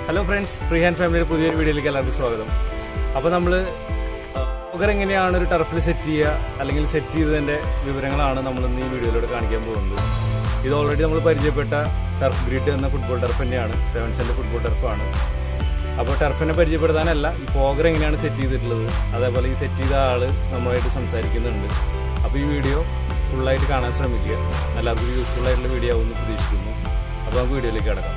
Hello friends free hand ഫാമിലിയുടെ പുതിയൊരു വീഡിയോയിലേക്ക് എല്ലാവർക്കും സ്വാഗതം അപ്പോൾ നമ്മൾ ഫോഗർ എങ്ങനെയാണ് ഒരു ടർഫിൽ സെറ്റ് ചെയ്യുക അല്ലെങ്കിൽ സെറ്റ് ചെയ്തതിൻ്റെ വിവരങ്ങളാണ് നമ്മൾ ഇന്ന് ഈ വീഡിയോയിലൂടെ കാണിക്കാൻ പോകുന്നത് ഇത് ഓൾറെഡി നമ്മൾ പരിചയപ്പെട്ട ടർഫ് ഗ്രിഡ് എന്ന ഫുട്ബോൾ ടർഫ് തന്നെയാണ് സെവൻ സെൻ്റെ ഫുട്ബോൾ ടർഫാണ് അപ്പോൾ ടർഫിനെ പരിചയപ്പെടുത്താനല്ല ഈ ഫോഗർ എങ്ങനെയാണ് സെറ്റ് ചെയ്തിട്ടുള്ളത് അതേപോലെ ഈ സെറ്റ് ചെയ്ത ആൾ നമ്മളുമായിട്ട് സംസാരിക്കുന്നുണ്ട് അപ്പോൾ ഈ വീഡിയോ ഫുള്ളായിട്ട് കാണാൻ ശ്രമിക്കുക എല്ലാവർക്കും യൂസ്ഫുൾ ആയിട്ടുള്ള വീഡിയോ ആവുമെന്ന് പ്രതീക്ഷിക്കുന്നു അപ്പോൾ നമുക്ക് വീഡിയോയിലേക്ക് കിടക്കാം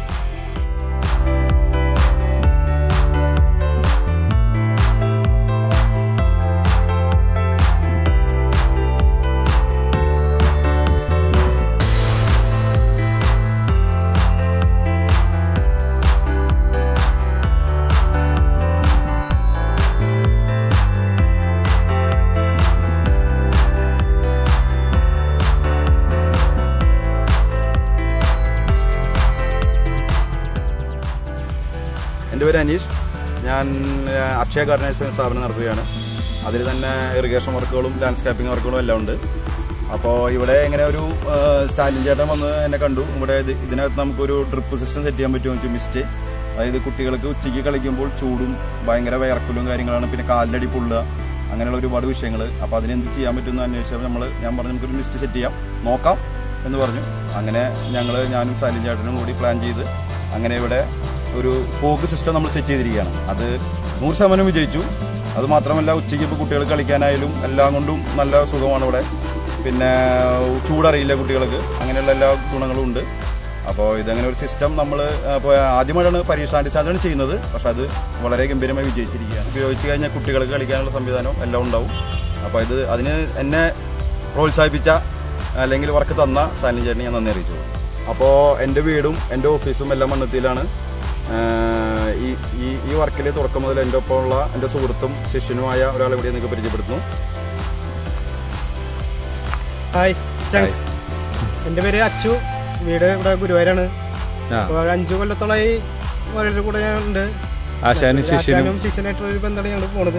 എൻ്റെ പേര് അനീഷ് ഞാൻ ആ, അക്ഷയ ഗാർഡനേഴ്സ് എന്ന സ്ഥാപനം നടത്തുകയാണ് അതിൽ തന്നെ ഇറിഗേഷൻ വർക്കുകളും ലാൻഡ്സ്കേപ്പിംഗ് വർക്കുകളും എല്ലാം ഉണ്ട് അപ്പോൾ ഇവിടെ ഇങ്ങനെ ഒരു ആ, സ്റ്റാലിൻ ചേട്ടൻ വന്ന് എന്നെ കണ്ടു ഇവിടെ ഇത് ഇതിനകത്ത് നമുക്കൊരു ഡ്രിപ്പ് സിസ്റ്റം സെറ്റ് ചെയ്യാൻ പറ്റുമോ വെച്ചാൽ മിസ്റ്റ് അതായത് കുട്ടികൾക്ക് ഉച്ചയ്ക്ക് കളിക്കുമ്പോൾ ചൂടും ഭയങ്കര വിയർക്കലും കാര്യങ്ങളാണ് പിന്നെ കാലിൻ്റെ അടി പൊള്ളുക അങ്ങനെയുള്ള ഒരുപാട് വിഷയങ്ങൾ അപ്പോൾ അതിനെന്ത് ചെയ്യാൻ പറ്റുമെന്ന് അന്വേഷിച്ചപ്പോൾ നമ്മൾ ഞാൻ പറഞ്ഞു നമുക്കൊരു മിസ്റ്റ് സെറ്റ് ചെയ്യാം നോക്കാം എന്ന് പറഞ്ഞു അങ്ങനെ ഞങ്ങൾ ഞാനും സാലിൻ ചേട്ടനും കൂടി പ്ലാൻ ചെയ്ത് അങ്ങനെ ഇവിടെ ഒരു ഫോഗ് സിസ്റ്റം നമ്മൾ സെറ്റ് ചെയ്തിരിക്കുകയാണ് അത് നൂറ് ശതമാനം വിജയിച്ചു അത് മാത്രമല്ല ഉച്ചയ്ക്ക് ഇപ്പോൾ കുട്ടികൾ കളിക്കാനായാലും എല്ലാം കൊണ്ടും നല്ല സുഖമാണ് ഇവിടെ പിന്നെ ചൂടറിയില്ല കുട്ടികൾക്ക് അങ്ങനെയുള്ള എല്ലാ ഗുണങ്ങളും ഉണ്ട് അപ്പോൾ ഇതങ്ങനെ ഒരു സിസ്റ്റം നമ്മൾ ഇപ്പോൾ ആദ്യമായിട്ടാണ് പരീക്ഷാടിസ്ഥാനമാണ് ചെയ്യുന്നത് പക്ഷെ അത് വളരെ ഗംഭീരമായി വിജയിച്ചിരിക്കുകയാണ് ഉപയോഗിച്ച് കഴിഞ്ഞാൽ കുട്ടികൾക്ക് കളിക്കാനുള്ള സംവിധാനം എല്ലാം ഉണ്ടാവും അപ്പോൾ ഇത് അതിന് എന്നെ പ്രോത്സാഹിപ്പിച്ച അല്ലെങ്കിൽ വർക്ക് തന്ന സാനിൻ ചേട്ടനെ ഞാൻ നന്ദി അറിയിച്ചു അപ്പോൾ എൻ്റെ വീടും എൻ്റെ ഓഫീസും എല്ലാം മണ്ണത്തിലാണ് ആഹ് ഈ ഈ ഈ വർക്കിൽ തുടക്കം മുതൽ എൻ്റെ ഒപ്പമുള്ള എൻ്റെ സുഹൃത്തും ശിഷ്യനുമായ ഒരാളെ കൂടി നിങ്ങൾക്ക് പരിചയപ്പെടുത്തുന്നു ഹായ് ചങ്സ് എൻ്റെ പേര് അച്ചു വീട് ഇവിടെ ഗുരുവായൂരാണ് ആ അപ്പോൾ ഒരു അഞ്ചു കൊല്ലത്തോളമായി ഓരോരുടെ കൂടെ ഞാൻ ഉണ്ട് ആശാനും ശിഷ്യനും ആശാനും ശിഷ്യനായിട്ടുള്ള ഒരു ബന്ധമാണ് ഞങ്ങൾ പോണത്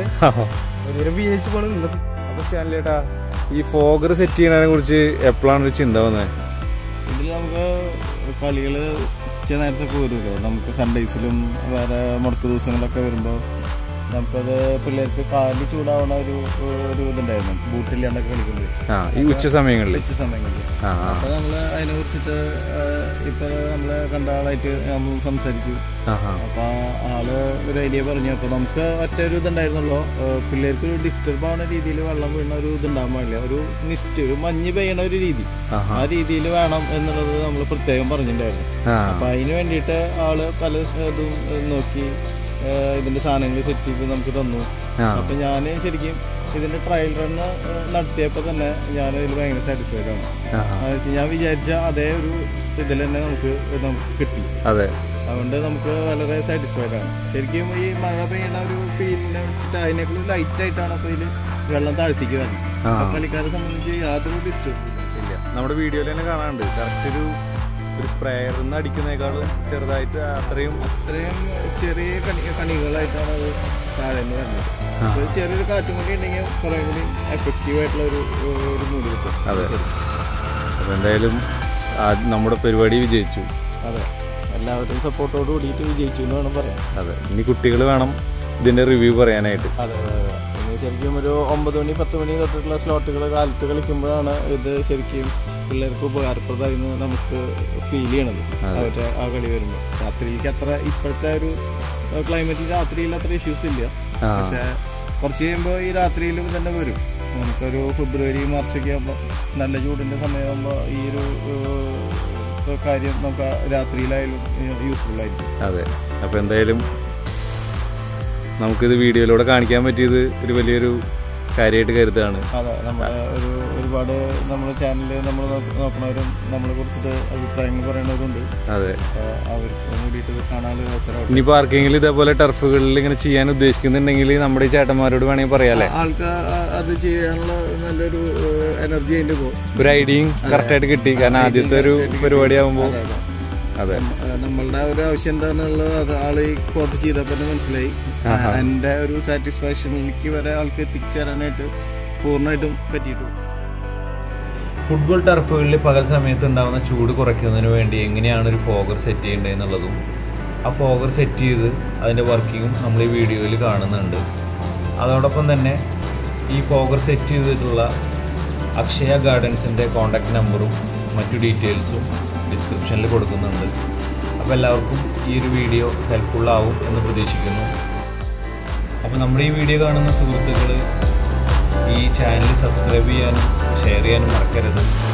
ഒരു ബി എച്ച് പോണ് ഇന്നത് അപ്പോൾ സ്റ്റാൻലേട്ടാ ഈ ഫോഗർ സെറ്റ് ചെയ്യുന്നതിനെ കുറിച്ച് എപ്പോഴാണ് ഒരു ചിന്ത വന്നത് ഇതിൽ നമുക്ക് കളികൾ ഉച്ച നേരത്തൊക്കെ വരുമല്ലോ നമുക്ക് സൺഡേസിലും വേറെ മുടക്ക് ദിവസങ്ങളൊക്കെ വരുമ്പോൾ നമുക്കത് പിള്ളേർക്ക് കാല് ചൂടാവണ ഒരു ഒരു ഇതുണ്ടായിരുന്നു ബൂട്ടില്ലാണ്ടൊക്കെ കളിക്കുമ്പോൾ ആ ഈ ഉച്ച സമയങ്ങളിൽ ഉച്ച സമയങ്ങളിൽ ആ ആ അപ്പോൾ നമ്മൾ അതിനെ കുറിച്ചിട്ട് ഇപ്പോൾ നമ്മളെ കണ്ട ആളായിട്ട് നമ്മൾ സംസാരിച്ചു ആ ആ അപ്പോൾ ആള് ഒരു ഐഡിയ പറഞ്ഞു അപ്പോൾ നമുക്ക് ഒറ്റ ഒരു ഇതുണ്ടായിരുന്നല്ലോ ഏഹ് പിള്ളേർക്ക് ഒരു ഡിസ്റ്റർബ് ആവുന്ന രീതിയിൽ വെള്ളം വീണ ഒരു ഇതുണ്ടാകാൻ പാടില്ല ഒരു നിസ്റ്റ് ഒരു മഞ്ഞ് പെയ്യണ ഒരു രീതി ആഹാ. ആ രീതിയിൽ വേണം എന്നുള്ളത് നമ്മൾ പ്രത്യേകം പറഞ്ഞിട്ടുണ്ടായിരുന്നു ആ അപ്പൊ അതിന് വേണ്ടിയിട്ട് ആള് പല ഇതും ഏഹ് നോക്കി ഏഹ് ഇതിന്റെ സാധനങ്ങൾ സെറ്റ് ചെയ്ത് നമുക്ക് തന്നു ആ. അപ്പൊ ഞാൻ ശരിക്കും ഇതിന്റെ ട്രയൽ റണ്ണ് നടത്തിയപ്പോൾ തന്നെ ഞാൻ ഇതിൽ ഭയങ്കര സാറ്റിസ്ഫൈഡ് ആണ് ആ എന്ന് വെച്ചാൽ ഞാൻ വിചാരിച്ച അതേ ഒരു ഇതിൽ തന്നെ നമുക്ക് ഇത് നമുക്ക് കിട്ടി അതെ അതുകൊണ്ട് നമുക്ക് വളരെ സാറ്റിസ്ഫൈഡ് ആണ് ശരിക്കും ഈ മഴ പെയ്യുന്ന ഒരു ഫീലിനെ വെച്ചിട്ട് അതിനേക്കാളും ലൈറ്റ് ആയിട്ടാണ് അപ്പോൾ ഇതിൽ വെള്ളം താഴ്ത്തിക്ക് വരുന്നത് ആ. അപ്പോൾ കളിക്കാരെ സംബന്ധിച്ച് യാതൊരു ഡിസ്റ്റർബ് ഇല്ല നമ്മുടെ വീഡിയോയിൽ തന്നെ കാണാനുണ്ട് കറക്റ്റ് ഒരു ഒരു സ്പ്രേയറിൽ നിന്ന് അടിക്കുന്നേക്കാളും ചെറുതായിട്ട് അത്രയും ഇത്രയും ചെറിയ കണി കണികളായിട്ടാണ് അത് താഴെ നിന്ന് വരുന്നത് അപ്പോൾ ചെറിയൊരു കാറ്റും കൂടി ഉണ്ടെങ്കിൽ കുറേ കൂടി എഫക്റ്റീവ് ആയിട്ടുള്ള ഒരു ഒരു മൂഡ് കിട്ടും അതെ. ശരി. അപ്പോൾ എന്തായാലും ആ- നമ്മുടെ പരിപാടി വിജയിച്ചു അതെ എല്ലാവരുടെയും സപ്പോർട്ടോട് കൂടിയിട്ട് വിജയിച്ചു എന്ന് വേണം പറയാം അതെ ഇനി കുട്ടികൾ വേണം ഇതിന്റെ റിവ്യൂ പറയാനായിട്ട് അതെ അതെ അതെ ഇനി ശരിക്കും ഒരു ഒമ്പത് മണി പത്ത് മണി തൊട്ടിട്ടുള്ള സ്ലോട്ടുകൾ കാലത്ത് കളിക്കുമ്പോഴാണ് ഇത് ശരിക്കും പിള്ളേർക്ക് ഉപകാരപ്രദമായി എന്ന് നമുക്ക് ഫീൽ ചെയ്യണത് അവരുടെ ആ കളി വരുമ്പോൾ രാത്രിക്ക് അത്ര ഇപ്പോഴത്തെ ഒരു ക്ലൈമറ്റിൽ രാത്രിയിൽ അത്ര ഇഷ്യൂസ് ഇല്ല ആ. പക്ഷെ കുറച്ച് കഴിയുമ്പോൾ ഈ രാത്രിയിലും തന്നെ വരും നമുക്കൊരു ഫെബ്രുവരി മാർച്ച് ഒക്കെ ആകുമ്പോൾ നല്ല ചൂടിൻ്റെ സമയമാകുമ്പോൾ ഈ ഒരു ഏഹ്, കാര്യം നമുക്ക് രാത്രിയിലായാലും യൂസ്ഫുൾ ആയിരിക്കും അതെ അപ്പോൾ എന്തായാലും നമുക്കിത് വീഡിയോയിലൂടെ കാണിക്കാൻ പറ്റിയത് ഒരു വലിയൊരു കാര്യമായിട്ട് കരുതുകയാണ് അതെ നമ്മുടെ ഒരു ഒരുപാട് നമ്മുടെ ചാനലിൽ നമ്മൾ നോക്കുന്നവരും നമ്മളെ കുറിച്ചിട്ട് അഭിപ്രായങ്ങൾ പറയുന്നവരുണ്ട് അതെ അപ്പോൾ അവർക്ക് കൂടിയിട്ട് ഇത് കാണാനുള്ള ഒരു അവസരം ഇനിയിപ്പോൾ ആർക്കെങ്കിലും ഇതേപോലെ ടർഫുകളിൽ ഇങ്ങനെ ചെയ്യാൻ ഉദ്ദേശിക്കുന്നുണ്ടെങ്കിൽ നമ്മുടെ ഈ ചേട്ടന്മാരോട് വേണമെങ്കിൽ പറയാല്ലേ ആൾക്ക് ആ- അത് ചെയ്യാനുള്ള നല്ലൊരു എനർജി അതിൻ്റെ പോകും ഒരു ഐഡിയയും കറക്റ്റായിട്ട് കിട്ടി കാരണം ആദ്യത്തെ ഒരു പരിപാടി ആകുമ്പോൾ അതെ നമ്മളുടെ ഒരു ആവശ്യം എന്താണെന്നുള്ളത് അത് ആള് ഈ കോട്ട് ചെയ്തപ്പോൾ തന്നെ മനസ്സിലായി എൻ്റെ ഒരു സാറ്റിസ്ഫാക്ഷനിലേക്ക് വരെ ആൾക്ക് എത്തിച്ചേരാനായിട്ട് പൂർണ്ണമായിട്ടും പറ്റിയിട്ടുണ്ട് ഫുട്ബോൾ ടർഫുകളിൽ പകൽ സമയത്ത് ഉണ്ടാകുന്ന ചൂട് കുറയ്ക്കുന്നതിന് വേണ്ടി എങ്ങനെയാണ് ഒരു ഫോഗർ സെറ്റ് ചെയ്യേണ്ടത് എന്നുള്ളതും ആ ഫോഗർ സെറ്റ് ചെയ്ത് അതിൻ്റെ വർക്കിങ്ങും നമ്മൾ ഈ വീഡിയോയിൽ കാണുന്നുണ്ട് അതോടൊപ്പം തന്നെ ഈ ഫോഗർ സെറ്റ് ചെയ്തിട്ടുള്ള അക്ഷയ ഗാർഡൻസിൻ്റെ കോൺടാക്റ്റ് നമ്പറും മറ്റു ഡീറ്റെയിൽസും ഡിസ്ക്രിപ്ഷനിൽ കൊടുക്കുന്നുണ്ട് അപ്പോൾ എല്ലാവർക്കും ഈ ഒരു വീഡിയോ ഹെൽപ്ഫുള്ളാവും എന്ന് പ്രതീക്ഷിക്കുന്നു അപ്പോൾ നമ്മുടെ ഈ വീഡിയോ കാണുന്ന സുഹൃത്തുക്കൾ ഈ ചാനൽ സബ്സ്ക്രൈബ് ചെയ്യാനും ഷെയർ ചെയ്യാനും മറക്കരുത്